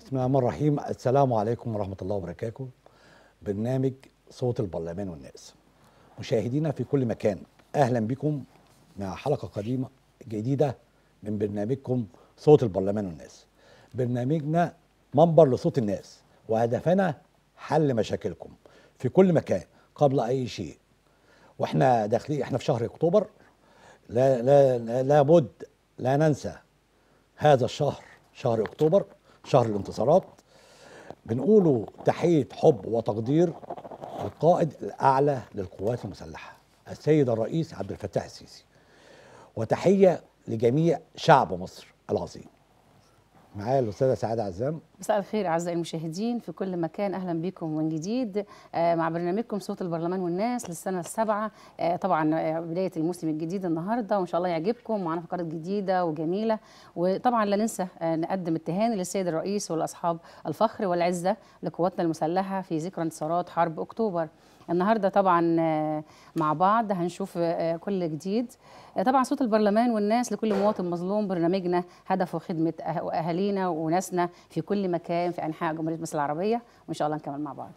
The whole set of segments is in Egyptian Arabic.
بسم الله الرحمن الرحيم السلام عليكم ورحمة الله وبركاته برنامج صوت البرلمان والناس مشاهدينا في كل مكان أهلا بكم مع حلقة قديمة جديدة من برنامجكم صوت البرلمان والناس برنامجنا منبر لصوت الناس وهدفنا حل مشاكلكم في كل مكان قبل أي شيء واحنا داخلين احنا في شهر اكتوبر لا لا لا لابد لا ننسى هذا الشهر شهر اكتوبر شهر الانتصارات بنقوله تحيه حب وتقدير القائد الاعلى للقوات المسلحه السيد الرئيس عبد الفتاح السيسي وتحيه لجميع شعب مصر العظيم معايا الاستاذه سعاده عزام مساء الخير اعزائي المشاهدين في كل مكان اهلا بكم من جديد آه، مع برنامجكم صوت البرلمان والناس للسنه السابعه آه، طبعا آه، بدايه الموسم الجديد النهارده وان شاء الله يعجبكم معانا فقرات جديده وجميله وطبعا لا ننسى آه، نقدم التهاني للسيد الرئيس ولاصحاب الفخر والعزه لقواتنا المسلحه في ذكرى انتصارات حرب اكتوبر النهارده طبعا آه، مع بعض هنشوف آه، كل جديد آه، طبعا صوت البرلمان والناس لكل مواطن مظلوم برنامجنا هدفه خدمه أه- اهالينا وناسنا في كل مكان في انحاء جمهوريه مصر العربيه وان شاء الله نكمل مع بعض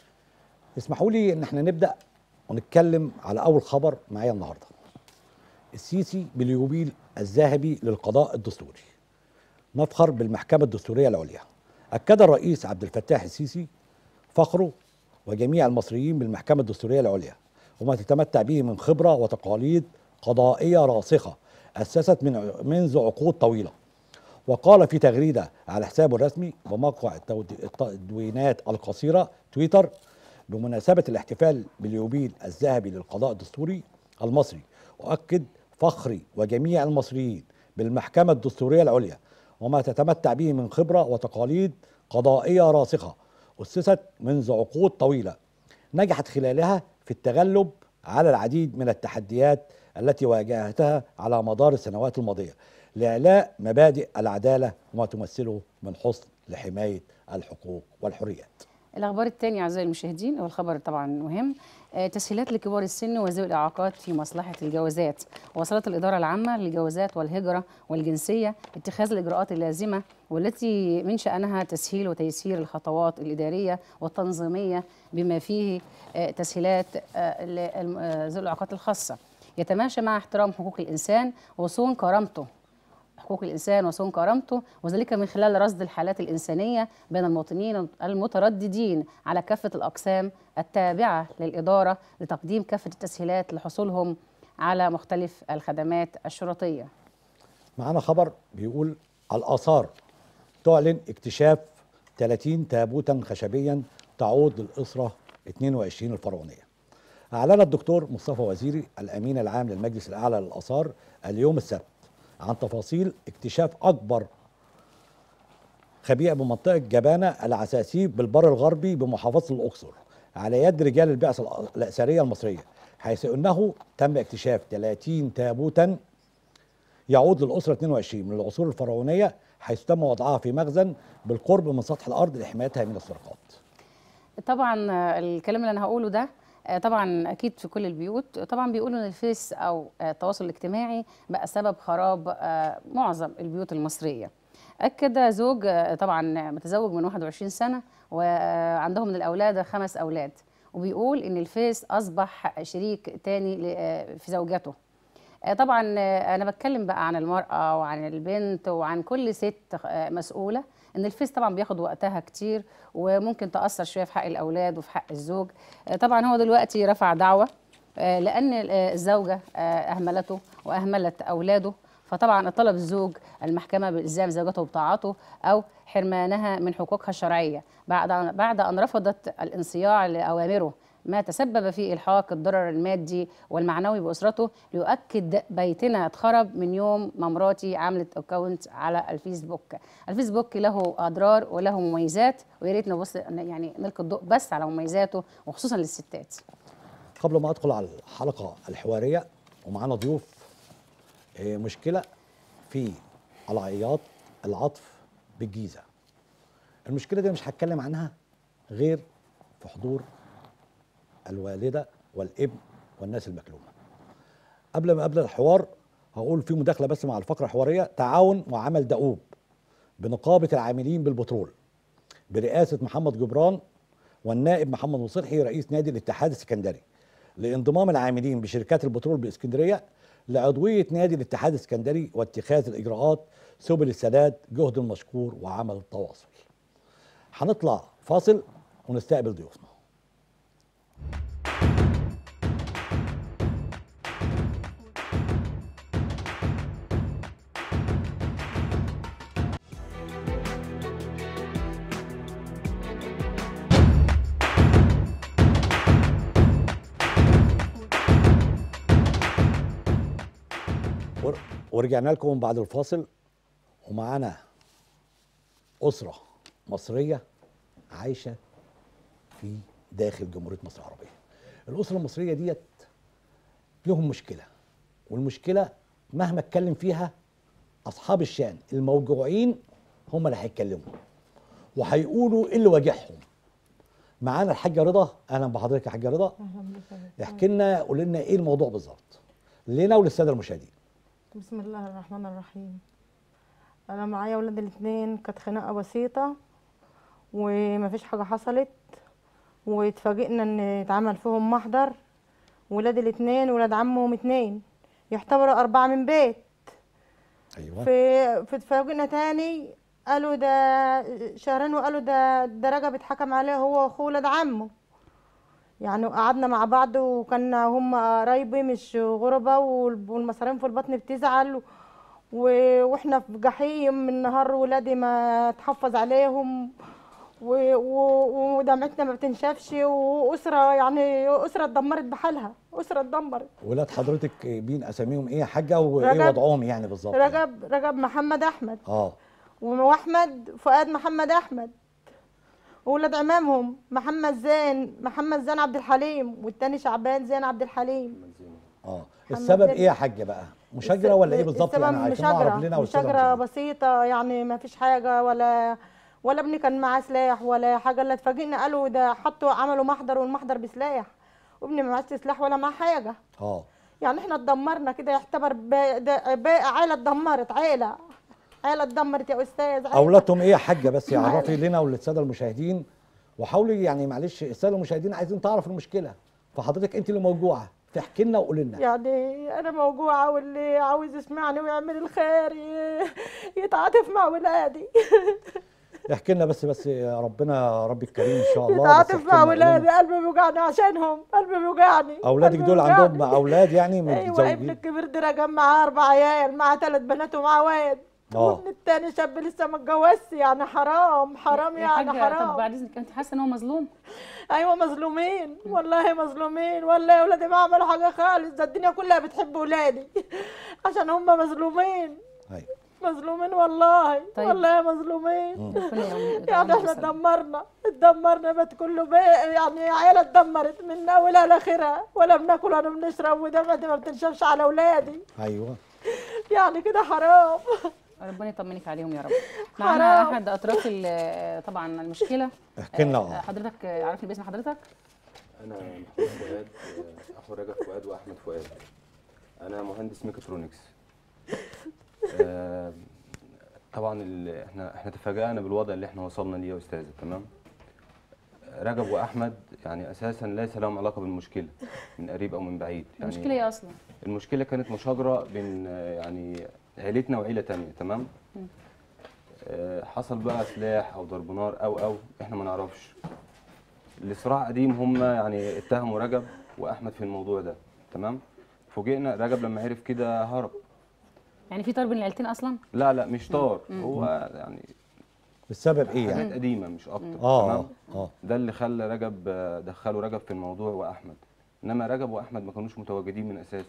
اسمحوا لي ان احنا نبدا ونتكلم على اول خبر معايا النهارده السيسي باليوبيل الذهبي للقضاء الدستوري نفخر بالمحكمه الدستوريه العليا اكد الرئيس عبد الفتاح السيسي فخره وجميع المصريين بالمحكمه الدستوريه العليا وما تتمتع به من خبره وتقاليد قضائيه راسخه اسست من منذ عقود طويله وقال في تغريده على حسابه الرسمي بموقع التود- التدوينات القصيره تويتر بمناسبه الاحتفال باليوبيل الذهبي للقضاء الدستوري المصري اؤكد فخري وجميع المصريين بالمحكمه الدستوريه العليا وما تتمتع به من خبره وتقاليد قضائيه راسخه اسست منذ عقود طويله نجحت خلالها في التغلب على العديد من التحديات التي واجهتها على مدار السنوات الماضيه لاعلاء مبادئ العداله وما تمثله من حسن لحمايه الحقوق والحريات. الاخبار الثانيه اعزائي المشاهدين والخبر طبعا مهم آه، تسهيلات لكبار السن وذوي الاعاقات في مصلحه الجوازات وصلت الاداره العامه للجوازات والهجره والجنسيه اتخاذ الاجراءات اللازمه والتي من شانها تسهيل وتيسير الخطوات الاداريه والتنظيميه بما فيه آه، تسهيلات آه، للم- آه، ذوي الاعاقات الخاصه يتماشى مع احترام حقوق الانسان وصون كرامته حقوق الإنسان وصون كرامته وذلك من خلال رصد الحالات الإنسانية بين المواطنين المترددين على كافة الأقسام التابعة للإدارة لتقديم كافة التسهيلات لحصولهم على مختلف الخدمات الشرطية معانا خبر بيقول الآثار تعلن اكتشاف 30 تابوتا خشبيا تعود للأسرة 22 الفرعونية أعلن الدكتور مصطفى وزيري الأمين العام للمجلس الأعلى للآثار اليوم السبت عن تفاصيل اكتشاف أكبر خبيئة بمنطقة جبانة العساسيب بالبر الغربي بمحافظة الأقصر على يد رجال البعثة الأ- الأثرية المصرية حيث أنه تم اكتشاف 30 تابوتا يعود للأسرة 22 من العصور الفرعونية حيث تم وضعها في مخزن بالقرب من سطح الأرض لحمايتها من السرقات طبعا آه، الكلام اللي أنا هقوله ده آه، طبعا اكيد في كل البيوت طبعا بيقولوا ان الفيس او آه، التواصل الاجتماعي بقى سبب خراب آه، معظم البيوت المصريه اكد زوج آه، طبعا متزوج من 21 سنه وعندهم من الاولاد خمس اولاد وبيقول ان الفيس اصبح شريك تاني ل- آه، في زوجته آه، طبعا آه، انا بتكلم بقى عن المراه وعن البنت وعن كل ست آه، مسؤوله ان الفيس طبعا بياخد وقتها كتير وممكن تاثر شويه في حق الاولاد وفي حق الزوج آه، طبعا هو دلوقتي رفع دعوه آه، لان آه، الزوجه آه، اهملته واهملت اولاده فطبعا طلب الزوج المحكمه بالزام زوجته بطاعته او حرمانها من حقوقها الشرعيه بعد بعد ان رفضت الانصياع لاوامره ما تسبب في الحاق الضرر المادي والمعنوي باسرته ليؤكد بيتنا اتخرب من يوم ما مراتي عملت اكونت على الفيسبوك الفيسبوك له اضرار وله مميزات ويا ريت نبص يعني نلقي الضوء بس على مميزاته وخصوصا للستات قبل ما أدخل على الحلقة الحوارية ومعانا ضيوف آه، مشكلة في العياط العطف بالجيزة المشكلة دي مش هتكلم عنها غير في حضور الوالدة والابن والناس المكلومة قبل ما ابدا الحوار هقول في مداخله بس مع الفقره الحواريه تعاون وعمل دؤوب بنقابه العاملين بالبترول برئاسه محمد جبران والنائب محمد مصلحي رئيس نادي الاتحاد السكندري لانضمام العاملين بشركات البترول باسكندريه لعضويه نادي الاتحاد السكندري واتخاذ الاجراءات سبل السداد جهد المشكور وعمل التواصل. هنطلع فاصل ونستقبل ضيوفنا. ور- ورجعنا لكم بعد الفاصل ومعانا أسرة مصرية عايشة في داخل جمهورية مصر العربية الأسرة المصرية ديت لهم مشكلة والمشكلة مهما اتكلم فيها أصحاب الشان الموجوعين هم اللي هيتكلموا وهيقولوا ايه اللي واجههم معانا الحاجة رضا أهلا بحضرتك يا حاجة رضا احكي لنا قول لنا ايه الموضوع بالظبط لنا وللسادة المشاهدين بسم الله الرحمن الرحيم انا معايا ولاد الاثنين كانت خناقه بسيطه ومفيش حاجه حصلت واتفاجئنا ان اتعمل فيهم محضر ولاد الاثنين ولاد عمهم اثنين يعتبروا اربعه من بيت ايوه في في اتفاجئنا تاني قالوا ده شهرين وقالوا ده ده رجب اتحكم عليه هو واخوه ولاد عمه يعني قعدنا مع بعض وكان هم قرايبي مش غربة وال- والمصارين في البطن بتزعل و- واحنا في جحيم من نهار ولادي ما تحفظ عليهم و- و- ودمعتنا ما بتنشفش وأسرة يعني أسرة اتدمرت بحالها أسرة اتدمرت ولاد حضرتك مين اساميهم ايه يا حاجه وايه رجب. وضعهم يعني بالظبط يعني؟ رجب رجب محمد أحمد اه واحمد فؤاد محمد احمد وولاد عمامهم محمد زين محمد زين عبد الحليم والتاني شعبان زين عبد الحليم اه محمد السبب زين. ايه يا حاجه بقى مشاجره ولا ايه بالظبط السبب يعني عشان نعرف مشاجرة لنا والسادة مشاجرة المشاهدين. بسيطة يعني ما فيش حاجة ولا ولا ابني كان معاه سلاح ولا حاجة الا اتفاجئنا قالوا ده حطوا عملوا محضر والمحضر بسلاح وابني ما معاش سلاح ولا معاه حاجة اه يعني احنا اتدمرنا كده يعتبر با- ده- با- عيلة اتدمرت عيلة عيلة اتدمرت يا استاذ عيلة. اولادهم ايه يا حاجه بس يعرفي لنا وللساده المشاهدين وحاولي يعني معلش الساده المشاهدين عايزين تعرف المشكله فحضرتك انت اللي موجوعه تحكي لنا وقولي لنا يعني انا موجوعه واللي عاوز يسمعني ويعمل الخير ي- يتعاطف مع ولادي احكي لنا بس بس يا ربنا رب الكريم ان شاء الله بس يتعاطف احكي مع لنا قولي ولادي لنا. قلبي بيوجعني عشانهم قلبي بيوجعني اولادك قلبي دول بيوجعني. عندهم اولاد يعني ايوه ابني متزوجين الكبير ده رجع معاه اربع عيال مع ثلاث بنات ومعاه واد آه. وابن التاني شاب لسه ما اتجوزش يعني حرام حرام يا يعني حاجة طب حرام بعد اذنك انت حاسه ان هو مظلوم ايوه مظلومين والله مظلومين والله يا ولادي ما عملوا حاجه خالص ده الدنيا كلها بتحب ولادي عشان هم مظلومين ايوه مظلومين والله طيب. والله مظلومين ربنا يوم- يعني يطول احنا بالسلامة. اتدمرنا اتدمرنا بيت كله بي يعني عيله اتدمرت من اولها لاخرها ولا بناكل ولا بنشرب ودمعتي ما بتنشفش على اولادي ايوه يعني كده حرام ربنا يطمنك عليهم يا رب معانا حرام. احد اطراف ال- طبعا المشكله احكي لنا آه، اه حضرتك آه، عرفني باسم حضرتك انا محمود فؤاد آه، اخو رجب فؤاد واحمد فؤاد انا مهندس ميكاترونكس آه، طبعا ال- احنا احنا تفاجأنا بالوضع اللي احنا وصلنا ليه يا استاذه تمام رجب واحمد يعني اساسا ليس لهم علاقه بالمشكله من قريب او من بعيد يعني المشكله ايه اصلا المشكله كانت مشاجره بين آه، يعني عيلتنا وعيله تانية تمام آه، حصل بقى سلاح او ضرب نار او او احنا ما نعرفش الصراع قديم هم يعني اتهموا رجب واحمد في الموضوع ده تمام فوجئنا رجب لما عرف كده هرب يعني في طار بين العيلتين اصلا لا لا مش طار هو يعني السبب ايه حاجات يعني قديمه مش اكتر اه تمام اه اه ده اللي خلى رجب آه، دخلوا رجب في الموضوع واحمد انما رجب واحمد ما كانوش متواجدين من اساسه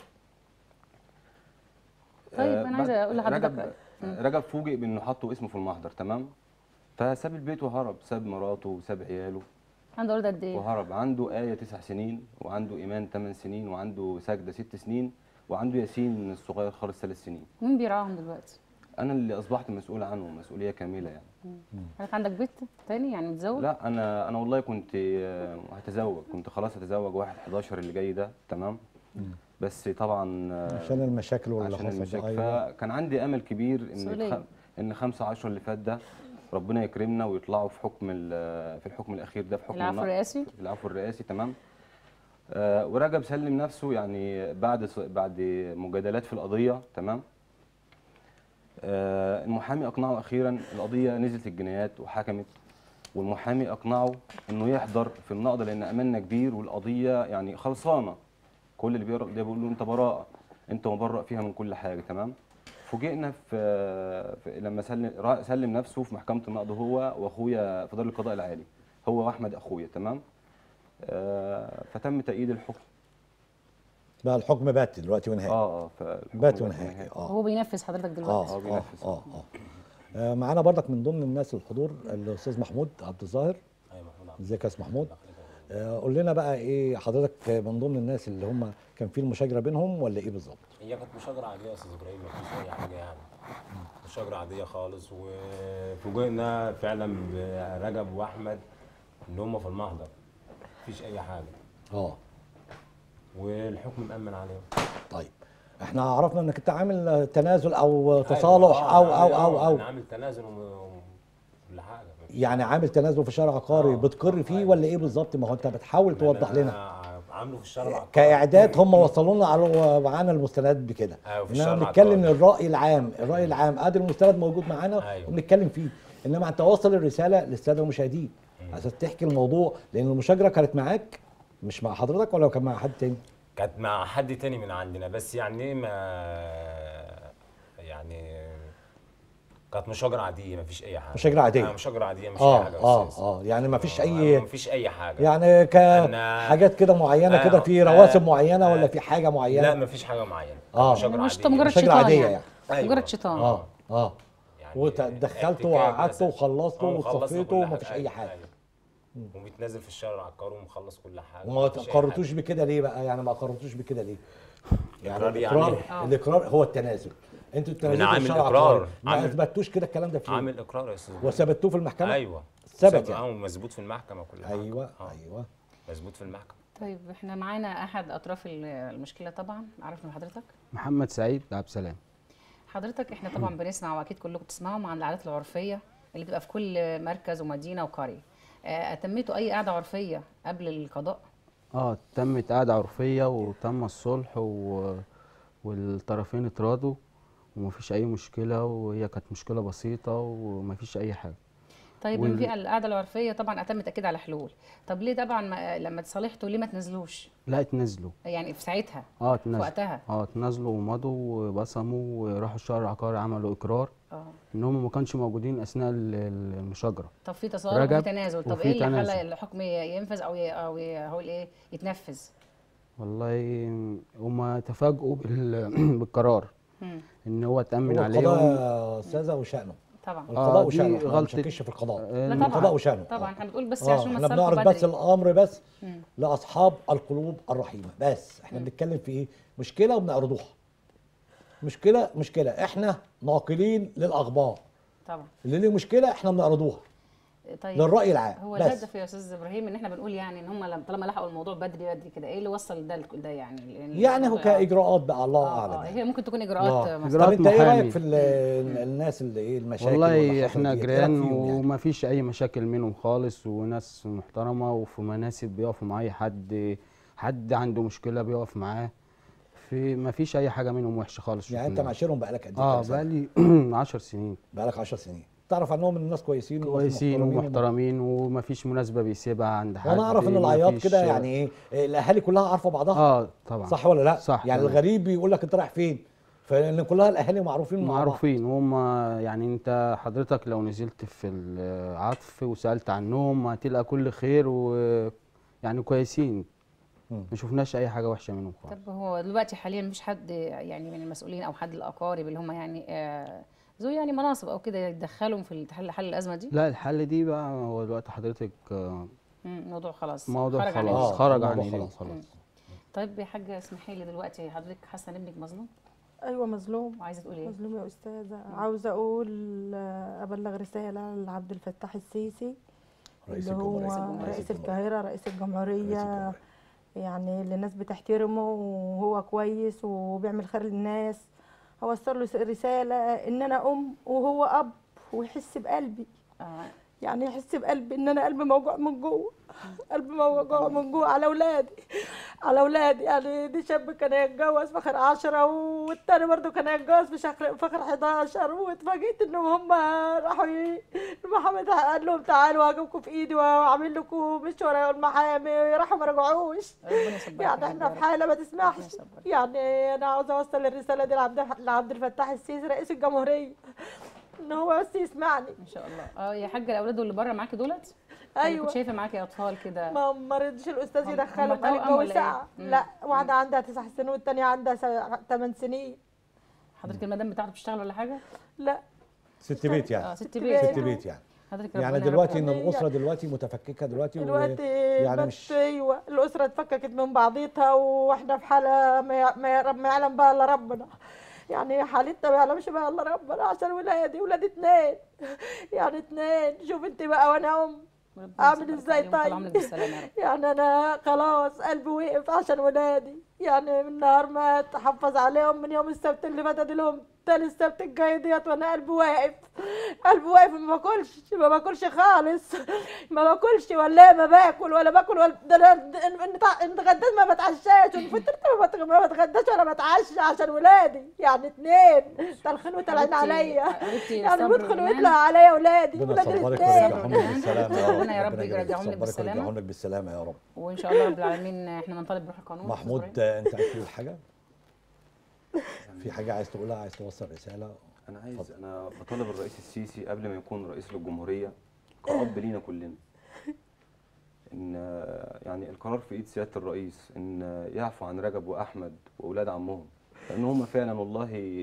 طيب، آه، أنا بعد- عايزة أقول لحضرتك رجب رجب فوجئ بانه حطوا اسمه في المحضر تمام فساب البيت وهرب ساب مراته وساب عياله عنده اولاد قد ايه وهرب عنده آية تسع سنين وعنده إيمان ثمان سنين وعنده سجدة ست سنين وعنده ياسين الصغير خالص ثلاث سنين مين بيرعاهم دلوقتي أنا اللي أصبحت مسؤول عنه مسؤولية كاملة يعني حضرتك عندك بيت تاني يعني متزوج لا أنا أنا والله كنت آه، هتزوج كنت خلاص هتزوج واحد 11 اللي جاي ده تمام بس طبعا آه، عشان المشاكل واللي عشان حصل المشاكل ايوه فكان عندي امل كبير ان مسؤولية. الخ... ان 5 10 اللي فات ده ربنا يكرمنا ويطلعوا في حكم ال- في الحكم الاخير ده في حكم العفو النقض. الرئاسي في العفو الرئاسي تمام آه ورجب سلم نفسه يعني بعد ص- بعد مجادلات في القضيه تمام آه المحامي اقنعه اخيرا القضيه نزلت الجنايات وحكمت والمحامي اقنعه انه يحضر في النقض لان املنا كبير والقضيه يعني خلصانه كل اللي بيقرا ده بيقول له انت براءه انت مبرأ فيها من كل حاجه تمام فوجئنا في, في لما سلم را- سلم نفسه في محكمه النقض هو واخويا في دار القضاء العالي هو واحمد اخويا تمام آه فتم تأييد الحكم بقى الحكم بات دلوقتي ونهائي اه اه فالحكم بات بقى ونهائي نهائي. اه هو بينفذ حضرتك اه دلوقتي اه بينفذ. اه اه آه، معانا برضك من ضمن الناس الحضور الاستاذ محمود عبد الظاهر ايوه محمود عبد ازيك يا استاذ محمود آه، قول لنا بقى ايه حضرتك من ضمن الناس اللي هم كان في المشاجره بينهم ولا ايه بالظبط هي كانت مشاجره عاديه يا استاذ ابراهيم مفيش اي حاجه يعني مشاجره عاديه خالص وفوجئنا فعلا برجب واحمد ان هم في المحضر مفيش اي حاجه اه والحكم مأمن عليهم طيب احنا عرفنا انك انت عامل تنازل او تصالح أيوة، او آه، او أيوة، او او انا عامل تنازل وم- وكل حاجه مفيش يعني عامل تنازل في شارع عقاري آه، بتقر فيه أيوة. ولا ايه بالظبط ما هو انت بتحاول توضح أنا لنا عامله في الشارع العقاري. كاعداد هم وصلوا لنا على معانا المستندات بكده أيوة، في انما الشارع بنتكلم العقاري. الراي العام الراي العام ادي المستند موجود معانا أيوة. وبنتكلم فيه انما انت واصل الرساله للساده المشاهدين عشان تحكي الموضوع لان المشاجره كانت معاك مش مع حضرتك ولا كان مع حد تاني كانت مع حد تاني من عندنا بس يعني ما يعني كانت مشاجره عاديه مفيش اي حاجه مشاجرة عادية. آه، مشاجره عاديه مش اي اه حاجه يا اه أستاذ. اه يعني ما فيش آه، اي مفيش اي حاجه يعني أنا- كحاجات كده معينه آه، كده في آه، رواسب معينه آه. ولا في حاجه لا معينه مفيش حاجه معينه آه. مشاجره مش عاديه مجرد مشاجرة شيطان عادية يعني, يعني. أيوة. مجرد شيطان اه اه يعني ودخلته احتكاك وقعدته مثلا. وخلصته آه، وخلصنا وصفيته كل ومفيش حاجة. اي أيوة، حاجه أيوة. وبيتنازل في الشارع العقاري ومخلص كل حاجه وما مفيش أي قررتوش حاجة. بكده ليه بقى يعني ما قررتوش بكده ليه يعني إقرار الاقرار يعني؟ آه. الاقرار هو التنازل انتوا التنازل عامل الشرع إقرار. عقاري. ما عامل- اثبتوش كده الكلام ده فيه عامل اقرار يا استاذ وثبتوه في المحكمه ايوه ثبت ثبت يعني. اه ومثبوت في المحكمه كل حاجه ايوه آه. ايوه مثبوت في المحكمه طيب احنا معانا احد اطراف ال- المشكله طبعا عرفنا حضرتك محمد سعيد عبد السلام حضرتك احنا طبعا بنسمع واكيد كلكم بتسمعوا عن العادات العرفيه اللي بتبقى في كل مركز ومدينه وقريه آه، اتميتوا اي قاعده عرفيه قبل القضاء اه تمت قعدة عرفية وتم الصلح و... والطرفين اتراضوا ومفيش أي مشكلة وهي كانت مشكلة بسيطة ومفيش أي حاجة طيب وال- من في القعده العرفيه طبعا اتمت اكيد على حلول طب ليه طبعا ما لما تصالحتوا ليه ما تنزلوش لا اتنازلوا يعني في ساعتها اه في اتنازلوا وقتها اه اتنازلوا ومضوا وبصموا وراحوا الشهر العقاري عملوا إقرار اه إن هم ما كانش موجودين أثناء ال- ال- المشاجرة طب في تصالح وفي رجب تنازل طب وفي ايه اللي خلى تنازل. الحكم ينفذ او ي- او ي- هو ايه يتنفذ والله هم تفاجئوا بال... بالقرار مم. إن هو اتأمن هو عليهم القضاء يا استاذه وشانه طبعا القضاء دي وشانه احنا ما غلطة- بنشككش في القضاء آه، لا القضاء طبعا وشانه طبعا آه. احنا بنقول بس اه عشان احنا تصالحوا بنعرض بس بدري الامر بس مم. لاصحاب القلوب الرحيمه بس احنا بنتكلم في ايه مشكله وبنعرضوها مشكله مشكله احنا ناقلين للاخبار طبعا اللي ليه مشكله احنا بنعرضوها طيب للراي العام هو بس الهدف يا استاذ ابراهيم ان احنا بنقول يعني ان هم لم- طالما لحقوا الموضوع بدري بدري كده ايه اللي وصل ده لك- ده يعني لأن يعني هو الموضوع- كاجراءات بقى الله آه، اعلم آه، يعني. هي ممكن تكون اجراءات آه. مثلا إجراءات طب انت ايه محامي. رايك في ال- ال- الناس اللي ايه المشاكل واللي والله حصلت احنا ديت؟ إيه رأيك جيران فيهم يعني؟ وما فيش اي مشاكل منهم خالص وناس محترمه وفي مناسب بيقفوا مع اي حد حد عنده مشكله بيقف معاه في ما فيش اي حاجه منهم وحشه خالص يعني انت شفناها. معاشرهم بقالك قد ايه اه كام سنة؟ بقالي 10 سنين بقالك 10 سنين تعرف عنهم ان الناس كويسين وناس كويسين محترمين ومحترمين وما فيش مناسبه بيسيبها عند حد وانا اعرف ان ما العياط فيش- كده يعني ايه الاهالي كلها عارفه بعضها اه طبعا صح ولا لا صح يعني تمام. الغريب بيقول لك انت رايح فين فان كلها الاهالي معروفين مع بعض. معروفين هم يعني انت حضرتك لو نزلت في العطف وسالت عنهم هتلقى كل خير و يعني كويسين مم. ما شفناش اي حاجه وحشه منهم خالص طب هو دلوقتي حاليا مفيش حد يعني من المسؤولين او حد الاقارب اللي هم يعني آه، ذو يعني مناصب او كده يتدخلوا في حل حل الازمه دي لا الحل دي بقى هو دلوقتي حضرتك آه، مم، الموضوع خلاص موضوع خرج عن خلاص الإيد. آه، خرج عن الموضوع ايديهم خلاص. خلاص طيب يا حاجه اسمحي لي دلوقتي حضرتك حاسه ان ابنك مظلوم ايوه مظلوم وعايزه تقولي ايه مظلوم يا استاذه عاوزه اقول آه، ابلغ رساله لعبد الفتاح السيسي رئيس اللي الجمهورية. هو رئيس رئيس الجمهورية. القاهره رئيس رئيس الجمهوريه الجمهورية. يعني اللي الناس بتحترمه وهو كويس وبيعمل خير للناس اوصل له رساله ان انا ام وهو اب ويحس بقلبي آه. يعني يحس بقلبي ان انا قلبي موجوع من جوه قلبي موجوع من جوه على اولادي على اولادي يعني دي شاب كان يتجوز في اخر عشرة والتاني برضه كان يتجوز في شهر في اخر 11 واتفاجئت انهم هم راحوا ي- محمد قال لهم تعالوا هجيبكم في ايدي واعمل لكم مشوار المحامي راحوا ما رجعوش ربنا يصبرك يعني يا احنا رب. في حاله ما ربنا تسمحش يصبرك. يعني انا عاوزه اوصل الرساله دي لعبد لعبد الفتاح السيسي رئيس الجمهوريه ان هو بس يسمعني ان شاء الله اه يا حاجه الاولاد اللي بره معاكي دولت أيوة. أيوة. كنت شايفه معاكي اطفال كده ما ما رضيش الاستاذ هم- يدخله هم قال توأم الجو ولا إيه؟ ساعه مم. لا واحده عندها تسع سنين والتانيه عندها ثمان سنين حضرتك المدام بتاعته بتشتغل ولا حاجه لا ست بيت اه يعني ست ست بيت بيت يعني حضرتك يعني ربنا دلوقتي يرحمه. ان الاسره دلوقتي متفككه دلوقتي و- دلوقتي يعني بس مش ايوه الاسره اتفككت من بعضيتها واحنا في حاله ما ي- ما ي- ما يعلم بها الا ربنا يعني حالتنا ما يعلمش بها الا ربنا عشان ولادي ولادي اتنين يعني اتنين شوف انت بقى وانا ام ربنا اعمل يصبرك ازاي عليهم ويطول طيب؟ عمرك بالسلامه يا رب يعني انا خلاص قلبي وقف عشان ولادي يعني من نهار ما اتحفظ عليهم من يوم السبت اللي فات ادي لهم تاني السبت الجاي ديت وانا قلبي واقف قلبي واقف ما باكلش ما باكلش خالص ما باكلش ولا ما باكل ولا باكل ولا ده انا ان- ان- ان اتغديت ما بتعشاش وان فطرت ما بت- ما بتغداش ولا بتعشى عشان ولادي يعني اتنين طالخين وطالعين حبيبتي- عليا حبيبتي يعني الصبر بيدخلوا والإيمان. ويطلعوا عليا ولادي ربنا ولادي يصبرك الاتنين ويرجعهم لك بالسلامه يا رب ربنا يا رب ربنا يرجعهم لك يصبرك بالسلامة. ويرجعهم لك بالسلامه يا رب وان شاء الله رب العالمين احنا ننطلق بروح القانون محمود آه، انت عايز تقول حاجه في حاجه عايز تقولها عايز توصل رساله انا عايز انا بطالب الرئيس السيسي قبل ما يكون رئيس للجمهوريه كأب لينا كلنا ان يعني القرار في ايد سياده الرئيس ان يعفو عن رجب واحمد واولاد عمهم لان هم فعلا والله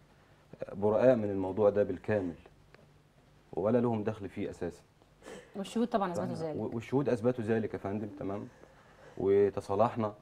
براء من الموضوع ده بالكامل ولا لهم دخل فيه اساسا والشهود طبعا اثبتوا ذلك والشهود اثبتوا ذلك يا فندم تمام وتصالحنا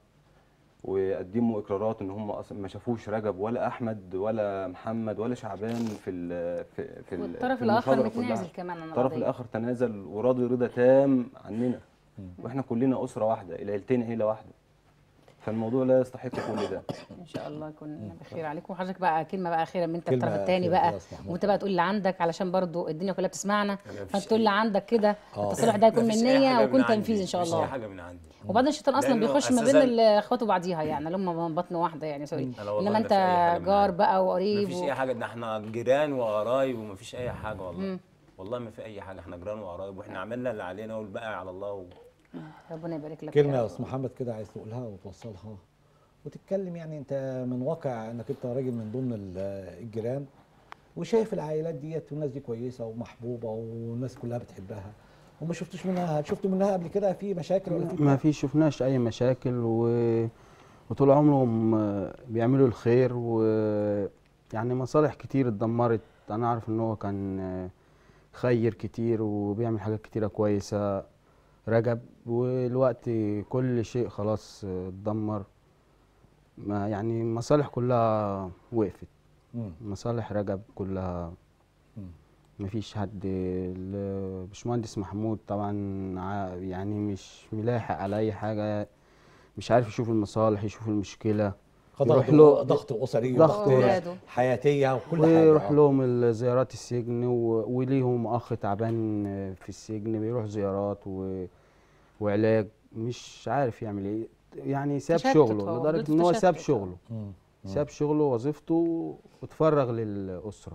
وقدموا اقرارات ان هم اصلا ما شافوش رجب ولا احمد ولا محمد ولا شعبان في ال في في ال- والطرف في الاخر المشاجرة كلها. متنازل كمان عن الطرف القضيه الاخر تنازل وراضي رضا تام عننا واحنا كلنا اسره واحده العيلتين عيله واحده فالموضوع لا يستحق كل ده ان شاء الله يكون بخير عليكم وحضرتك بقى كلمه بقى اخيره من انت كلمة الطرف الثاني أخيرة بقى خلاص محمود. وانت بقى تقول اللي عندك علشان برضو الدنيا كلها بتسمعنا أنا مفيش فانت تقول أي- اللي عندك كده آه. التصالح ده يكون من مفيش أي نيه حاجة ويكون من عندي، تنفيذ ان شاء مفيش الله اي حاجه من عندي وبعدين الشيطان اصلا لأنه بيخش ما بين أساساً- ال- اخواته بعضيها يعني اللي هم من بطن واحده يعني سوري أنا والله انما ما انت في أي حاجة من جار عندي. بقى وقريب مفيش و... اي حاجه ده احنا جيران وقرايب ومفيش اي حاجه والله والله ما في اي حاجه احنا جيران وقرايب واحنا عملنا اللي علينا والباقي على الله و... ربنا يبارك لك كلمه يا يا رب. استاذ محمد كده عايز تقولها وتوصلها وتتكلم يعني انت من واقع انك انت راجل من ضمن ال- الجيران وشايف العائلات ديت والناس دي كويسه ومحبوبه والناس كلها بتحبها وما شفتوش منها شفتوا منها قبل كده في مشاكل ولا في ما في شفناش اي مشاكل و... وطول عمرهم آه، بيعملوا الخير و يعني مصالح كتير اتدمرت انا عارف ان هو كان آه، خير كتير وبيعمل حاجات كتيرة كويسة رجب والوقت كل شيء خلاص آه، اتدمر ما يعني المصالح كلها وقفت مم. مصالح رجب كلها مم. مفيش حد ال- باشمهندس محمود طبعا ع- يعني مش ملاحق على اي حاجه مش عارف يشوف المصالح يشوف المشكله يروح ضغط له- ضغط اسري ضغط وضغط أولاده. حياتيه وكل حاجه ويروح آه. لهم ال- زيارات السجن و- وليهم اخ تعبان في السجن بيروح زيارات و... وعلاج مش عارف يعمل ايه يعني ساب تشتت شغله هو، لدرجه حدود ان هو ساب تشتت. شغله مم. ساب شغله ووظيفته واتفرغ للاسره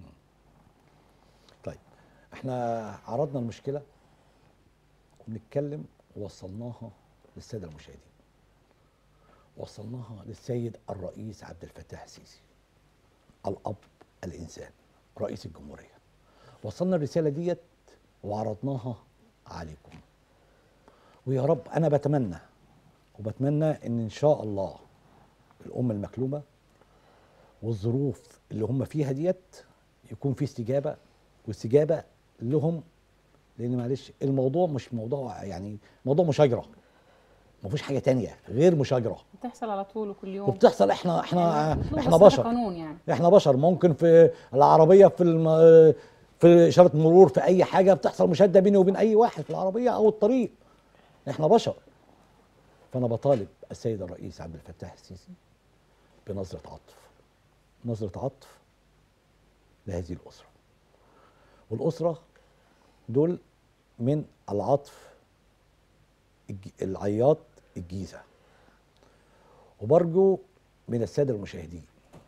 طيب احنا عرضنا المشكله وبنتكلم ووصلناها للساده المشاهدين وصلناها للسيد الرئيس عبد الفتاح السيسي الاب الانسان رئيس الجمهوريه وصلنا الرساله ديت وعرضناها عليكم ويا رب انا بتمنى وبتمنى ان ان شاء الله الامه المكلومه والظروف اللي هم فيها ديت يكون في استجابه واستجابه لهم لان معلش الموضوع مش موضوع يعني موضوع مشاجره ما فيش حاجه تانية غير مشاجره بتحصل على طول وكل يوم وبتحصل احنا احنا يعني مطلوب احنا بس ده بشر قانون يعني احنا بشر ممكن في العربيه في الم... في اشاره مرور في اي حاجه بتحصل مشاده بيني وبين اي واحد في العربيه او الطريق احنا بشر فانا بطالب السيد الرئيس عبد الفتاح السيسي بنظره عطف نظره عطف لهذه الاسره والاسره دول من العطف الج- العياط الجيزه وبرجو من الساده المشاهدين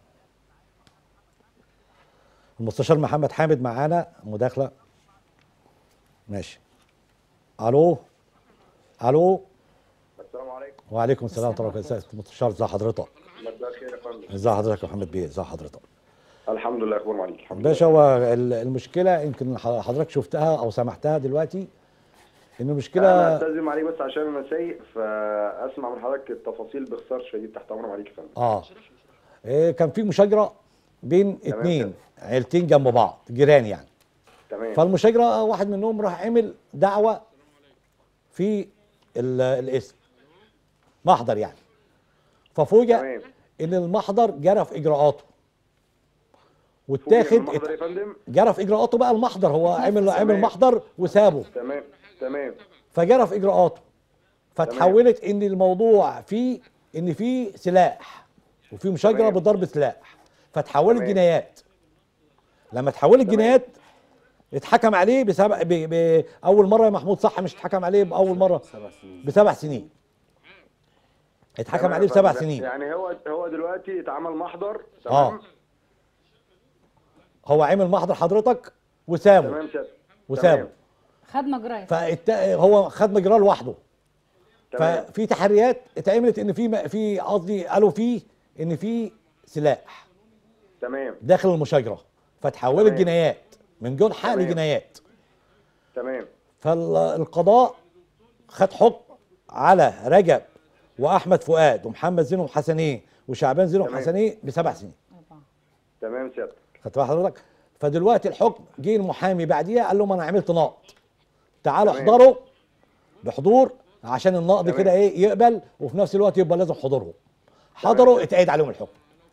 المستشار محمد حامد معانا مداخله ماشي الو الو السلام عليكم وعليكم السلام ورحمه الله وبركاته المستشار ازي حضرتك مساء الخير يا فندم ازي حضرتك يا محمد بيه ازي حضرتك الحمد لله اخبار معاليك الحمد لله باشا هو ال- المشكله يمكن ح- حضرتك شفتها او سمعتها دلوقتي ان انا المشكله استاذن عليك بس عشان انا سايق فاسمع من حضرتك التفاصيل باختصار شديد تحت امر معاليك يا فندم اه إيه كان في مشاجره بين اتنين عيلتين جنب بعض جيران يعني تمام فالمشاجره واحد منهم راح عمل دعوه في ال- الاسم محضر يعني ففوجئ تمام ان المحضر جرى في اجراءاته فوجئ واتاخد من المحضر يا فندم جرى في اجراءاته بقى المحضر هو عمل عمل تمام. محضر وسابه تمام تمام فجرى في اجراءاته فتحولت ان الموضوع فيه ان في سلاح وفي مشاجره تمام. بضرب سلاح فتحولت تمام. جنايات لما اتحولت تمام. جنايات اتحكم عليه بسبع ب... ب... اول مره يا محمود صح مش اتحكم عليه باول مره سبع سنين بسبع سنين اتحكم تمام عليه يا بسبع فندم. سنين يعني هو هو دلوقتي اتعمل محضر اه تمام هو عمل محضر حضرتك وسابه تمام سيادة وسابه تمام. خد مجراه فالت... هو خد مجراه لوحده تمام ففي تحريات اتعملت ان في في قصدي قالوا فيه ان في سلاح تمام داخل المشاجره فتحولت تمام. جنايات من جنحه تمام. لجنايات تمام فالقضاء خد حكم على رجب واحمد فؤاد ومحمد زينهم حسنين وشعبان زينهم تمام. حسنين بسبع سنين تمام سيادة خدت بال حضرتك فدلوقتي الحكم جه المحامي بعديها قال لهم انا عملت نقض تعالوا تمام. احضروا بحضور عشان النقض تمام. كده ايه يقبل وفي نفس الوقت يبقى لازم حضورهم حضروا اتعيد عليهم الحكم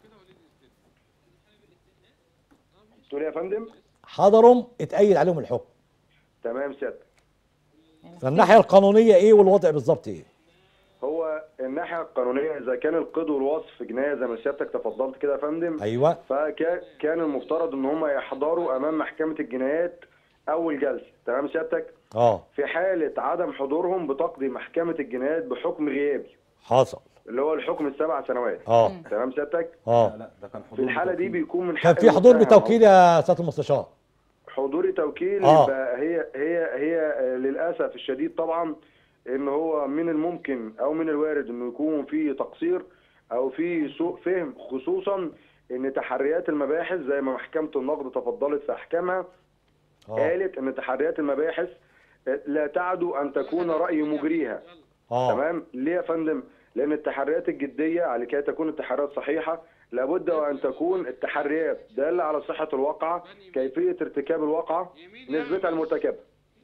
تقول إيه يا فندم حضروا اتأيد عليهم الحكم تمام سيادة فالناحيه القانونيه ايه والوضع بالظبط ايه هو الناحية القانونية إذا كان القيد والوصف جناية زي ما سيادتك تفضلت كده يا فندم ايوه فكان المفترض ان هم يحضروا امام محكمه الجنايات اول جلسه تمام سيادتك اه في حاله عدم حضورهم بتقضي محكمه الجنايات بحكم غيابي حصل اللي هو الحكم السبع سنوات اه تمام سيادتك لا اه لا ده كان حضور في الحاله دي وتوكيل. بيكون من كان حق في حضور المتهم بتوكيل يا سياده المستشار حضوري توكيل آه. يبقى هي هي هي آه، للاسف الشديد طبعا ان هو من الممكن او من الوارد انه يكون في تقصير او في سوء فهم خصوصا ان تحريات المباحث زي ما محكمه النقد تفضلت في احكامها اه قالت ان تحريات المباحث لا تعدو ان تكون راي مجريها اه تمام ليه يا فندم لان التحريات الجديه لكي تكون التحريات صحيحه لابد وان تكون التحريات داله على صحه الواقعه كيفيه ارتكاب الواقعه نسبتها المرتكبه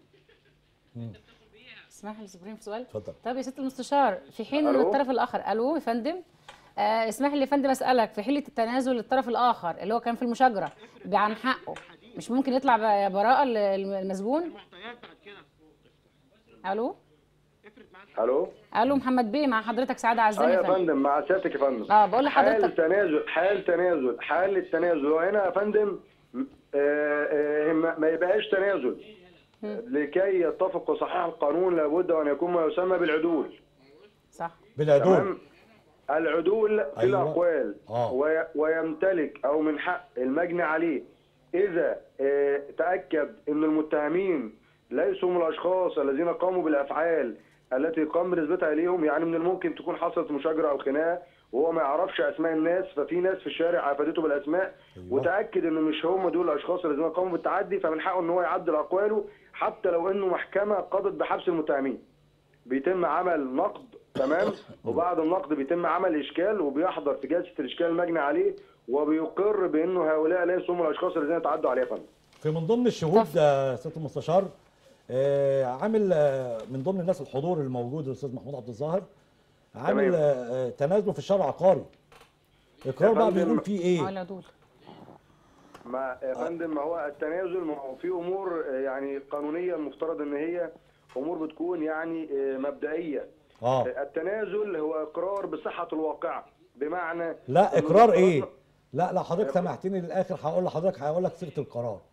اسمح لي سبريم في سؤال اتفضل. طب يا ست المستشار في حين ان ألو؟ الطرف الاخر الو يا فندم آه اسمح لي يا فندم اسالك في حيله التنازل للطرف الاخر اللي هو كان في المشاجره عن حقه مش ممكن يطلع ب- براءه لل- المسجون الو الو الو محمد بيه مع حضرتك سعاده اه عزام يا يا فندم فندم مع سيادتك يا فندم اه بقول حال لحضرتك تنازل حال تنازل حال التنازل وهنا يا فندم آه، آه، ما ما يبقاش تنازل لكي يتفق صحيح القانون لابد وان يكون ما يسمى بالعدول صح بالعدول تمام العدول في أيوة. الاقوال آه. وي- ويمتلك او من حق المجني عليه اذا آه، تاكد ان المتهمين ليسوا من الاشخاص الذين قاموا بالافعال التي قام بنسبتها اليهم يعني من الممكن تكون حصلت مشاجره او خناقه وهو ما يعرفش اسماء الناس ففي ناس في الشارع افادته بالاسماء أيوة. وتاكد ان مش هم دول الاشخاص الذين قاموا بالتعدي فمن حقه ان هو يعدل اقواله حتى لو انه محكمه قضت بحبس المتهمين بيتم عمل نقد تمام وبعد النقد بيتم عمل اشكال وبيحضر في جلسه الاشكال المجني عليه وبيقر بانه هؤلاء ليسوا هم الاشخاص الذين تعدوا عليه يا فندم في من ضمن الشهود آه، سياده المستشار آه، عامل آه، من ضمن الناس الحضور الموجود الاستاذ محمود عبد الظاهر عامل تمام. آه، آه، تنازله في الشرع العقاري اقرار بقى فندم. بيقول فيه ايه ولا دول ما يا فندم ما هو التنازل ما هو في امور آه، يعني قانونيه المفترض ان هي امور بتكون يعني آه، مبدئيه اه آه، التنازل هو اقرار بصحه الواقعه بمعنى لا إنه اقرار افترضنا- ايه لا لا حضرتك سمحتني للاخر هقول لحضرتك هقول لك صيغه القرار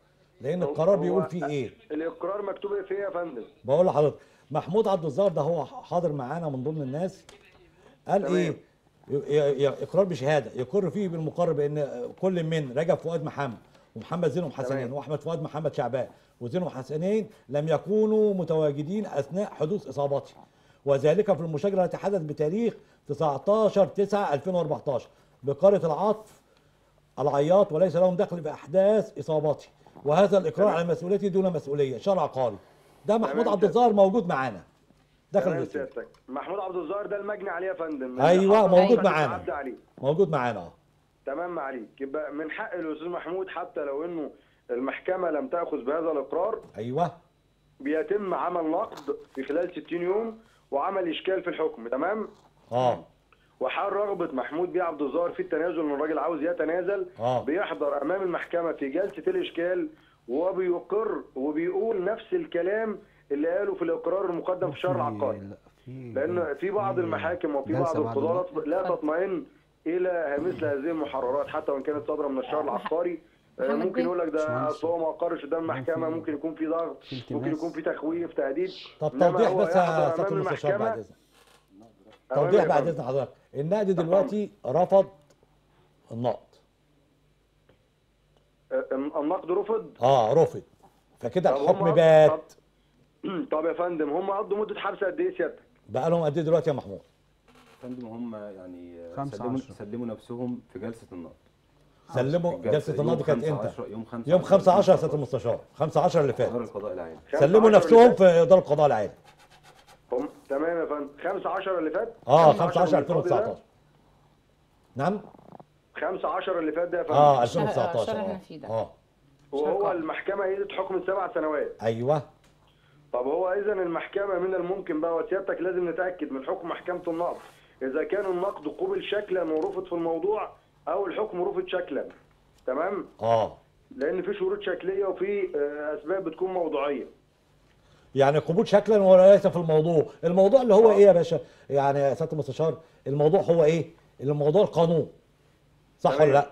لان هو- القرار هو بيقول فيه ايه الاقرار مكتوب ايه فيه يا فندم بقول لحضرتك محمود عبد الظاهر ده هو حاضر معانا من ضمن الناس قال تمام. ايه ي- ي- ي- اقرار بشهاده يقر فيه بالمقر بان كل من رجب فؤاد محمد ومحمد زينهم حسنين تمام. واحمد فؤاد محمد شعبان وزينهم حسنين لم يكونوا متواجدين اثناء حدوث اصابته وذلك في المشاجره التي حدث بتاريخ 19 9 2014 بقريه العطف العياط وليس لهم دخل باحداث اصابته وهذا الاقرار على مسؤوليتي دون مسؤوليه شرع قاضي ده محمود تمام عبد كده. الظاهر موجود معانا داخل تمام الاستوديو سيادتك محمود عبد الظاهر ده المجني عليه يا فندم أيوة، حصل موجود حدث معانا. عدى عليه موجود معانا اه تمام عليك يبقى من حق الاستاذ محمود حتى لو انه المحكمه لم تاخذ بهذا الاقرار ايوه بيتم عمل نقد في خلال 60 يوم وعمل اشكال في الحكم تمام اه وحال رغبه محمود بيه عبد الظاهر في التنازل ان الراجل عاوز يتنازل آه. بيحضر امام المحكمه في جلسه الاشكال وبيقر وبيقول نفس الكلام اللي قاله في الاقرار المقدم في الشهر العقاري لا، في لان في بعض المحاكم وفي جلسة بعض بعد القضاه النقد. لا تطمئن الى مثل هذه المحررات حتى وان كانت صادره من الشهر العقاري آه، محمد ممكن بيه. يقول لك ده باشمهندس. اصل هو ما اقرش قدام المحكمه في- ممكن يكون في ضغط في ممكن التماس. يكون في تخويف تهديد طب إنما توضيح هو بس يا يحضر سياده أمام المستشار بعد المحكمة اذنك أمام توضيح يا بعد فندم. اذن حضرتك النقد دلوقتي رفض النقد آه، النقد رفض اه رفض فكده طب الحكم هم- بات طب- طب يا فندم هم قضوا مده حبس قد ايه سيادتك؟ بقى لهم قد ايه دلوقتي يا محمود فندم هم يعني خمسة سلموا عشرة. سلموا نفسهم في جلسه النقد سلموا جلسه يوم النقد كانت 5 امتى 10 يوم 5 يوم 5 10 يا سياده المستشار 5 10 اللي دار فات القضاء العام سلموا 15 نفسهم اللي في اداره القضاء العالي هم تمام يا فندم 5 10 اللي فات اه 5 5 10 من الفاضي ده؟ 2019 نعم 5 10 اللي فات ده يا فندم اه الشهر- آه، 2019 الشهر اللي اه احنا فيه ده. اه وهو شركة. المحكمه ايدت حكم سبع سنوات ايوه طب هو اذا المحكمه من الممكن بقى وسيادتك لازم نتاكد من حكم محكمه النقد اذا كان النقد قبل شكلا ورفض في الموضوع او الحكم رفض شكلا تمام اه لان في شروط شكليه وفي آه، اسباب بتكون موضوعيه يعني قبول شكلا وليس في الموضوع الموضوع اللي هو ايه يا باشا يعني يا سياده المستشار الموضوع هو ايه الموضوع القانون صح ولا تمام. لا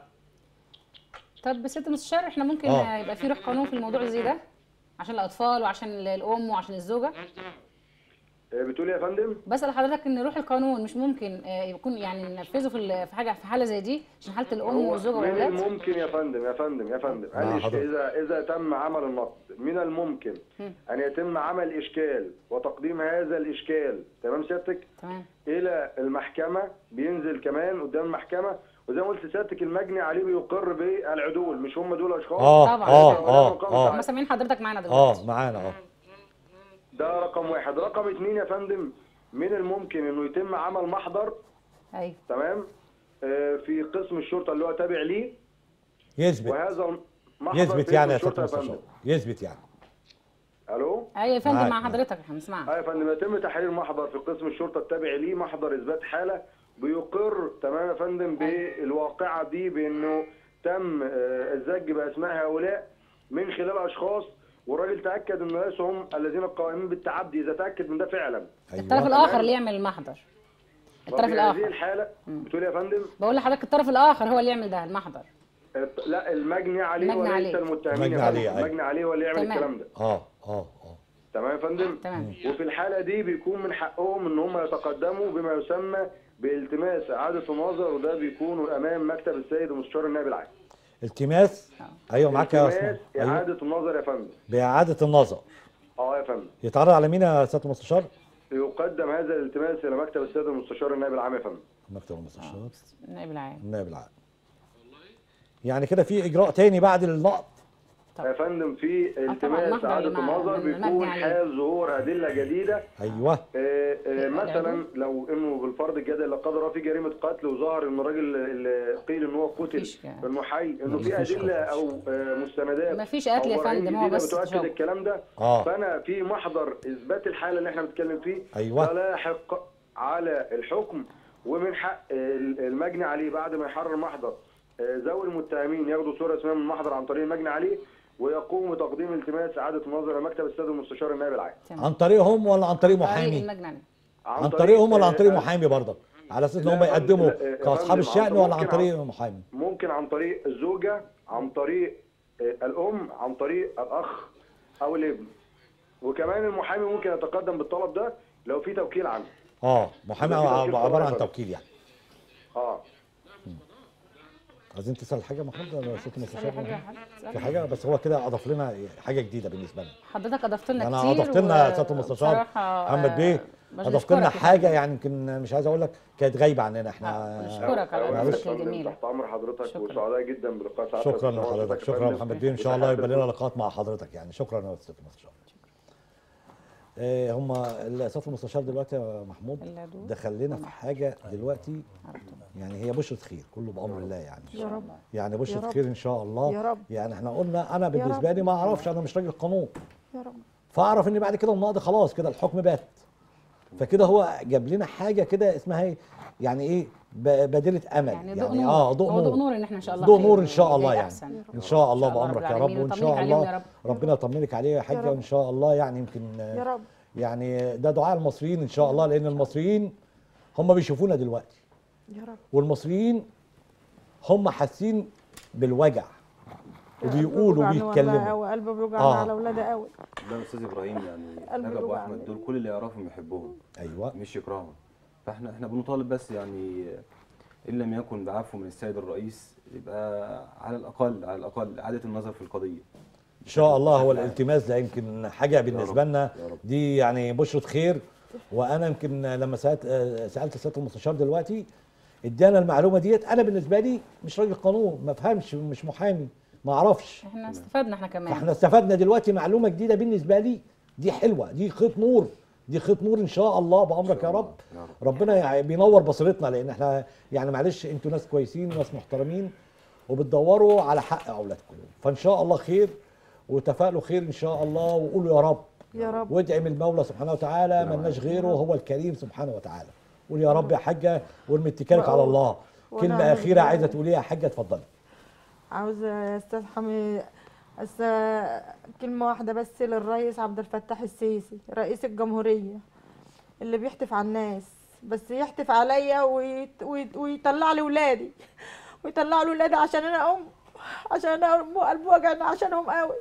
طب سياده المستشار احنا ممكن آه. آه. يبقى في روح قانون في الموضوع زي ده عشان الاطفال وعشان الام وعشان الزوجه آه، بتقول إيه يا فندم بسال حضرتك ان روح القانون مش ممكن آه، يكون يعني ننفذه في ال- في حاجه في حاله زي دي عشان حاله الام هو والزوجه من والاولاد الممكن يا فندم يا فندم يا فندم آه، قال حضرتك. اذا اذا تم عمل النقد من الممكن ان يتم عمل اشكال وتقديم هذا الاشكال تمام سيادتك تمام الى المحكمه بينزل كمان قدام المحكمه وزي ما قلت سيادتك المجني عليه بيقر بالعدول مش هم دول اشخاص اه طبعاً. اه ولا اه مقام اه هم سامعين حضرتك معانا دلوقتي اه معانا اه ده رقم واحد رقم اتنين يا فندم من الممكن انه يتم عمل محضر ايوه تمام آه، في قسم الشرطه اللي هو تابع ليه يثبت وهذا المحضر يثبت في يعني يا اسم سياده الشرطة المستشار يثبت يعني الو ايوه يا فندم معاك، مع معاك. حضرتك احنا بنسمعك اه يا فندم يتم تحرير محضر في قسم الشرطه التابع ليه محضر اثبات حاله بيقر تمام يا فندم بالواقعه دي بانه تم آه، الزج باسماء هؤلاء من خلال اشخاص والراجل تاكد ان ليسوا هم الذين القائمين بالتعدي اذا تاكد من ده فعلا الطرف ايوه الاخر اللي يعمل المحضر الطرف وفي هذه الاخر الحاله بتقول يا فندم بقول لحضرتك الطرف الاخر هو اللي يعمل ده المحضر الت- لا المجني عليه المجني وليس عليه. المتهمين المجني يا فندم. عليه، أيوة. المجني عليه هو اللي يعمل تمام. الكلام ده اه اه اه تمام يا فندم تمام وفي الحالة دي بيكون من حقهم ان هم يتقدموا بما يسمى بالتماس اعادة النظر وده بيكون امام مكتب السيد المستشار النائب العام. التماس ايوه معاك يا التماس اسماء ايوه اعادة النظر يا فندم. باعاده النظر اه يا فندم. يتعرض على مين يا سياده المستشار يقدم هذا الالتماس الى مكتب السيد المستشار النائب العام يا فندم. مكتب المستشار النائب العام النائب العام يعني كده في اجراء تاني بعد النقد طب. يا فندم في التماس المحضر اعادة اللي مع- النظر اللي مبني بيكون عليه. حال ظهور ادلة جديدة ايوه آه، آه، مثلا العدو. لو انه بالفرض الجدل لا قدر الله في جريمه قتل وظهر ان الراجل اللي قيل ان هو قتل مفيش يعني. انه حي انه في مفيش ادله قتل. او آه، مستندات مفيش قتل يا أو براهين فندم، هو جديدة بس بتؤكد تشوه. الكلام ده آه. فانا في محضر اثبات الحاله اللي احنا بنتكلم فيه أيوة. فلا يحق على الحكم ومن حق ال- المجني عليه بعد ما يحرر محضر آه، ذوي المتهمين ياخدوا صوره اسمها من المحضر عن طريق المجني عليه ويقوم بتقديم التماس اعاده النظر لمكتب السيد المستشار النائب العام تمام عن طريقهم ولا عن طريق طريق محامي المجني عن طريقهم ولا عن طريق آه، محامي برضه على اساس ان لا هم يا فندم، يقدموا لا، يا كاصحاب فندم، الشأن عن- ولا عن ممكن طريق محامي ممكن عن طريق الزوجة عن طريق آه، الام عن طريق الاخ او الابن وكمان المحامي ممكن يتقدم بالطلب ده لو في توكيل عنه اه محامي يبقى في توكيل عباره عن طبعاً. توكيل يعني اه عايزين تسال حاجه يا محمد ولا ست تسألي مستشار حاجة يا حاج؟ في تسألي؟ حاجه بس هو كده اضاف لنا حاجه جديده بالنسبه لنا حضرتك اضفت لنا انا كتير اضفت لنا يا و- سياده المستشار بصراحة، محمد آه، بيه بس اضفت لنا بشكرك يا حاجه فندم. يعني يمكن مش عايز اقول لك كانت غايبه عننا احنا بشكرك على أولاً اضافتك يا فندم الجميله تحت امر حضرتك شكراً. وسعداء جدا بلقاء سعادتك شكرا وتواصلك لحضرتك يا شكرا فندم. محمد بيه ان شاء الله يبقى لنا لقاءات مع حضرتك يعني شكرا يا استاذ المستشار آه، هم الاساس المستشار دلوقتي يا محمود اللدود. دخل لنا في حاجه دلوقتي يعني هي بشرة خير كله بامر الله يعني يا رب يعني يا بشرة رب. خير ان شاء الله يا رب. يعني احنا قلنا انا بالنسبه رب. لي ما اعرفش انا مش راجل قانون يا رب فاعرف ان بعد كده النقض خلاص كده الحكم بات فكده هو جاب لنا حاجه كده اسمها ايه يعني ايه ب- بادره امل يعني ضوء نور اه ضوء هو ضوء نور نور ان احنا ان شاء الله ضوء خير نور ان شاء الله وجاي يعني أحسن. ان شاء الله إن شاء الله بامرك رب يا رب العالمين وان وطمنك شاء عليهم الله يا رب. ربنا يطمنك عليه يا حاجه رب. وان شاء الله يعني يمكن يا رب يعني ده دعاء المصريين ان شاء الله لان المصريين هم بيشوفونا دلوقتي يا رب والمصريين هم حاسين بالوجع وبيقولوا قلبي بيوجعني وبيتكلموا والله قوي قلبي بيوجعني آه. على اولادي قوي ده يا استاذ ابراهيم يعني قلبي رجب بيوجعني. واحمد دول كل اللي يعرفهم يحبهم ايوه مش يكرههم فاحنا احنا بنطالب بس يعني ان لم يكن بعفو من السيد الرئيس يبقى على الاقل على الاقل اعاده النظر في القضيه ان شاء الله هو الالتماس ده يمكن حاجه بالنسبه رب، لنا يا رب. دي يعني بشرة خير وانا يمكن لما سالت آه، سالت سياده المستشار دلوقتي ادانا المعلومه ديت انا بالنسبه لي مش راجل قانون ما افهمش مش محامي ما اعرفش احنا استفدنا احنا كمان فاحنا استفدنا دلوقتي معلومه جديده بالنسبه لي دي حلوه دي خيط نور دي خيط نور ان شاء الله بامرك يا الله، رب يا رب. ربنا يعني بينور بصيرتنا لان احنا يعني معلش انتوا ناس كويسين وناس محترمين وبتدوروا على حق اولادكم فان شاء الله خير وتفائلوا خير ان شاء الله وقولوا يا رب يا رب وادعي من المولى سبحانه وتعالى ملناش غيره هو الكريم سبحانه وتعالى قول يا رب يا حاجه وارمي اتكالك على الله وأنا كلمه عايزة- اخيره عايزه تقوليها يا حاجه اتفضلي عاوزة يا استاذ حمي بس كلمة واحدة بس للرئيس عبد الفتاح السيسي رئيس الجمهورية اللي بيحتف على الناس بس يحتف عليا ويت ويت ويطلع لي ولادي ويطلع لي ولادي عشان انا ام عشان انا ام قلب وجعنا عشانهم قوي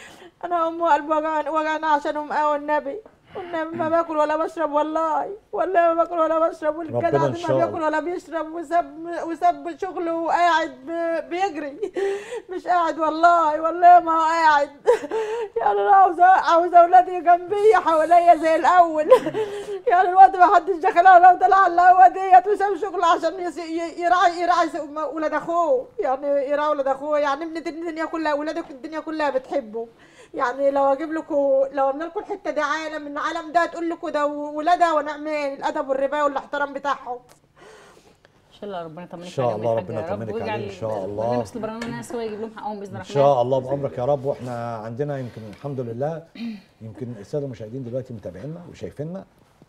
انا ام قلب وجعنا وجعنا عشانهم قوي النبي والنبي ما باكل ولا بشرب والله والله ما باكل ولا بشرب والجدع ربنا إن ما شاء بياكل الله. ولا بيشرب وساب وساب شغله وقاعد ب- بيجري مش قاعد والله والله ما هو قاعد يعني انا عاوزه عاوزه اولادي جنبي حواليا زي الاول يعني الوقت ما حدش دخل انا وطلع على القهوه ديت وساب شغله عشان يس- ي- يراعي يراعي س- ولاد اخوه يعني يراعي ولاد اخوه يعني ابنة الدنيا كلها ولادك الدنيا كلها بتحبه يعني لو اجيب لكم لو قلنا لكم الحته دي عالم من العالم ده تقول لكم ده ولادها ونعمين الادب والربا والاحترام بتاعهم ان شاء الله ربنا يطمنك إن شاء عليهم الله يا حاج ربنا يا رب يطمنك ويجعل عليهم إن شاء الله. برنامج اصل برنامج الناس هو يجيب لهم حقهم باذن ان الرحمن شاء الله بامرك يا رب واحنا عندنا يمكن الحمد لله يمكن الساده المشاهدين دلوقتي متابعينا وشايفيننا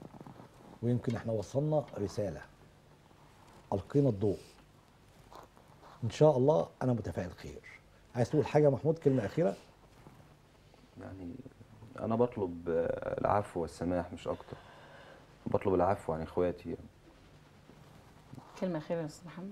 ويمكن احنا وصلنا رساله القينا الضوء ان شاء الله انا متفائل خير عايز تقول حاجه يا محمود كلمه اخيره يعني انا بطلب آه، العفو والسماح مش اكتر بطلب العفو عن اخواتي يعني. كلمه اخيره يا استاذ محمد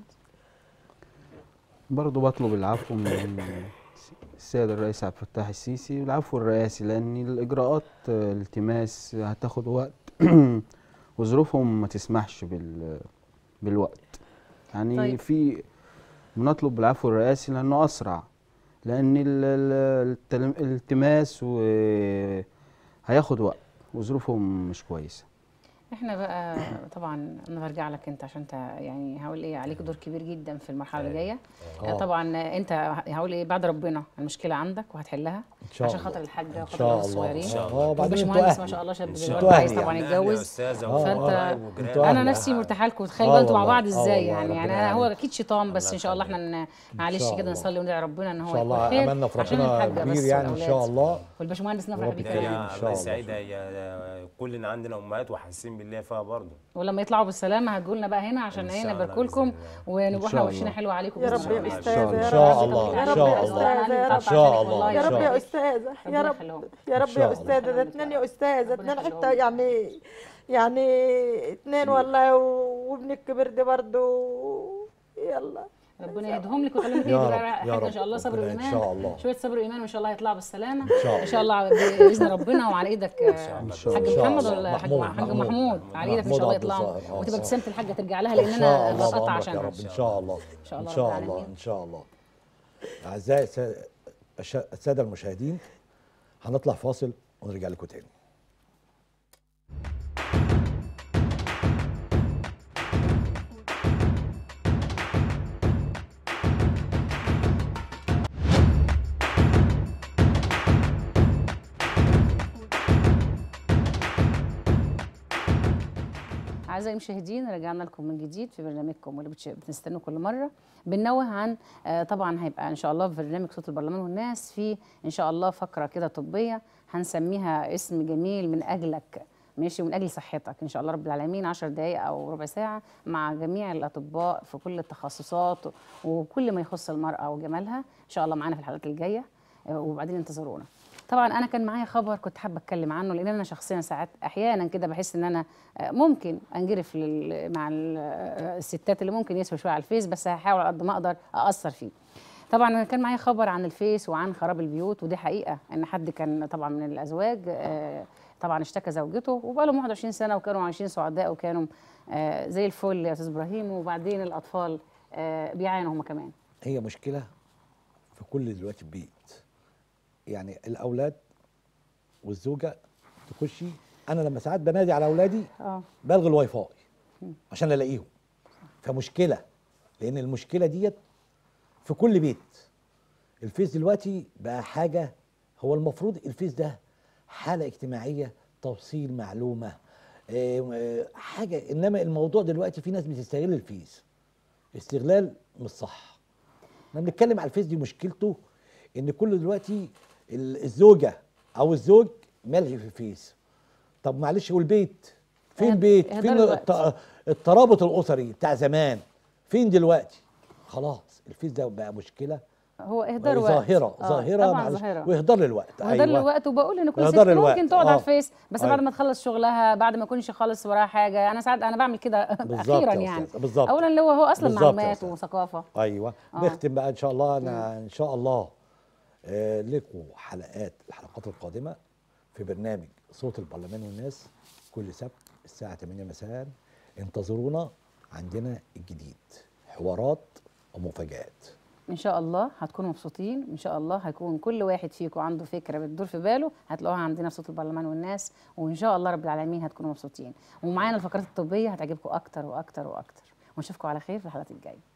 برضه بطلب العفو من السيد الرئيس عبد الفتاح السيسي والعفو الرئاسي لان الاجراءات آه، الالتماس هتاخد وقت وظروفهم ما تسمحش بال بالوقت يعني طيب. في بنطلب العفو الرئاسي لانه اسرع لان ال- ال- التلم- الالتماس و هياخد وقت وظروفهم مش كويسه احنا بقى طبعا انا برجع لك انت عشان انت يعني هقول ايه عليك دور كبير جدا في المرحله اللي جايه آه. طبعا انت هقول ايه بعد ربنا المشكله عندك وهتحلها ان شاء عشان الله خاطر الحاجه ان وخاطر شاء الاولاد الله الصغيرين شاء الله. اه بعدين انتوا والباشمهندس ما اهلي شاء الله شاب إن دلوقتي شاء الله. عايز أهلي طبعا يعني أهلي يا يتجوز أستاذة فأنت- وقرايب وجيران. أنتوا انا أهلي. نفسي مرتاحه لكم تخيل آه بقى انتوا مع والله، بعض آه ازاي والله، يعني ربنا انا هو يعينك. اكيد شيطان بس الله ان شاء الله يخليك. احنا ن- معلش شاء كده الله. نصلي وندعي ربنا ان ان هو شاء الله يكون خير املنا في عشان ربنا الحاجه كبير بس يعني ان والأولاد. شاء الله والباشمهندس نفرح ورب بيك يكرمك. يا إن رب. شاء الله الله. يسعدها يا كلنا عندنا امهات وحاسين بالله فيها برضه ولما يطلعوا بالسلامه هتقول لنا بقى هنا عشان إن ايه شاء الله نبارك لكم بإذن الله. ونبقى إن احنا شاء وشنا الله. حلو عليكم يا بإذن رب يا الله. استاذه الله. يا ان شاء رب الله يا ان رب شاء يا الله استاذه يا ان رب شاء الله يا ان رب شاء يا الله استاذه يا ربنا رب يخليهم. يا إن رب شاء يا الله. استاذه ده اتنين يا استاذه ربنا اتنين يخليهم. حته يعني يعني اتنين والله و- وابني الكبير ده برضه يلا ربنا يهديهم لك ويخليهم لك يا رب، يا يا حاجه ان رب، شاء الله صبر ربنا إن وايمان شاء الله. شويه صبر وايمان وان شاء الله هيطلعوا بالسلامه إن شاء الله. ان شاء الله باذن ربنا وعلى ايدك آه، إن شاء حاج الله. محمد إن شاء ولا الله. حاج محمود، حاج محمود. محمود على ايدك ان محمود شاء الله عبد يطلعوا الظاهر. آه، وتبقى صح. ابتسامه الحاجه ترجع لها لان ان شاء انا الله بقطع بأمرك يا عشانها رب ان شاء الله شاء ان الله شاء رب الله العالمين. ان شاء الله اعزائي السا- الش- الساده المشاهدين هنطلع فاصل ونرجع لكم تاني اعزائي المشاهدين رجعنا لكم من جديد في برنامجكم واللي بتش- بتستنوه كل مره بننوه عن آه، طبعا هيبقى ان شاء الله في برنامج صوت البرلمان والناس في ان شاء الله فقره كده طبيه هنسميها اسم جميل من اجلك ماشي ومن اجل صحتك ان شاء الله رب العالمين 10 دقائق او ربع ساعه مع جميع الاطباء في كل التخصصات وكل ما يخص المراه وجمالها ان شاء الله معانا في الحلقات الجايه آه، وبعدين انتظرونا طبعا انا كان معايا خبر كنت حابه اتكلم عنه لان انا شخصيا ساعات احيانا كده بحس ان انا آه، ممكن انجرف لل- مع ال- آه، الستات اللي ممكن يسووا شويه على الفيس بس هحاول على قد ما اقدر اثر فيه طبعا انا كان معايا خبر عن الفيس وعن خراب البيوت ودي حقيقه ان حد كان طبعا من الازواج آه، طبعا اشتكى زوجته وبقى لهم 21 سنه وكانوا عايشين سعداء وكانوا آه، زي الفل يا استاذ ابراهيم وبعدين الاطفال آه، بيعانوا هم كمان هي مشكله في كل دلوقتي بيت يعني الاولاد والزوجه تخشي انا لما ساعات بنادي على اولادي اه بلغي الواي فاي عشان الاقيهم فمشكله لان المشكله ديت في كل بيت الفيس دلوقتي بقى حاجه هو المفروض الفيس ده حاله اجتماعيه توصيل معلومه آه، آه، حاجه انما الموضوع دلوقتي في ناس بتستغل الفيس استغلال مش صح احنا بنتكلم على الفيس دي مشكلته ان كل دلوقتي ال- الزوجه او الزوج ملهي في الفيس طب معلش والبيت فين إهدار بيت فين الوقت. الت- الترابط الاسري بتاع زمان فين دلوقتي خلاص الفيس ده بقى مشكله هو اهدار وقت ظاهره آه، ظاهره طبعا معلش ظاهره واهدار للوقت وهدر الوقت وبقول ان كل ست وهدر الوقت، ممكن تقعد آه. على الفيس بس بعد أيوة. ما تخلص شغلها بعد ما يكونش خالص وراها حاجه انا ساعات انا بعمل كده بالظبط اخيرا يا يعني أستاذ، بالظبط. اولا اللي هو هو اصلا بالظبط يا معلومات أستاذ. وثقافه ايوه آه. نختم بقى ان شاء الله انا ان شاء الله آه لكم حلقات الحلقات القادمه في برنامج صوت البرلمان والناس كل سبت الساعه 8 مساء انتظرونا عندنا الجديد حوارات ومفاجآت ان شاء الله هتكونوا مبسوطين ان شاء الله هيكون كل واحد فيكم عنده فكره بتدور في باله هتلاقوها عندنا في صوت البرلمان والناس وان شاء الله رب العالمين هتكونوا مبسوطين ومعانا الفقرات الطبيه هتعجبكم اكتر واكتر واكتر ونشوفكم على خير في الحلقات الجايه